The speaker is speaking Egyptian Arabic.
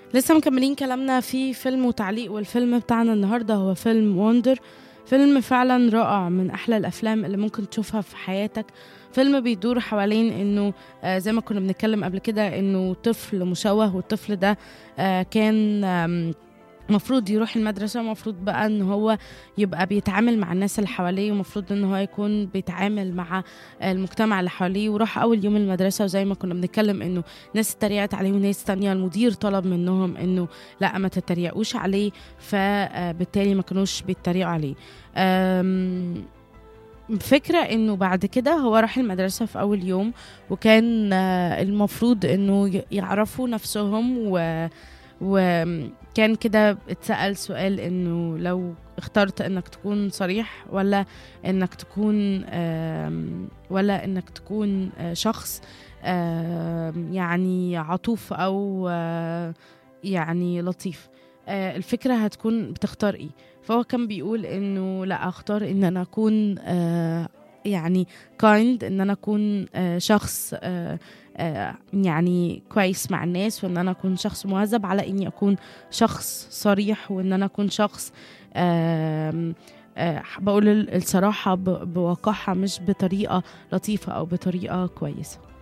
لسه مكملين كلامنا في فيلم وتعليق والفيلم بتاعنا النهارده هو فيلم وندر فيلم فعلا رائع من احلى الافلام اللي ممكن تشوفها في حياتك فيلم بيدور حوالين انه آه زي ما كنا بنتكلم قبل كده انه طفل مشوه والطفل ده آه كان آم مفروض يروح المدرسة مفروض بقى ان هو يبقى بيتعامل مع الناس اللي حواليه ومفروض ان هو يكون بيتعامل مع المجتمع اللي حواليه وراح اول يوم المدرسة وزي ما كنا بنتكلم انه ناس اتريقت عليه وناس تانية المدير طلب منهم انه لا ما تتريقوش عليه فبالتالي ما كانوش بيتريقوا عليه أم فكرة انه بعد كده هو راح المدرسة في اول يوم وكان آه، المفروض انه ي- يعرفوا نفسهم و وكان كده اتسأل سؤال انه لو اخترت انك تكون صريح ولا انك تكون آم، ولا انك تكون آه، شخص آم، يعني عطوف او آه، يعني لطيف آه، الفكرة هتكون بتختار ايه فهو كان بيقول انه لا اختار ان انا اكون آه، يعني كايند ان انا اكون آه، شخص آه، آه، يعني كويس مع الناس وان انا اكون شخص مهذب على اني اكون شخص صريح وان انا اكون شخص آم، آه، بقول الصراحة ب- بوقاحة مش بطريقة لطيفة أو بطريقة كويسة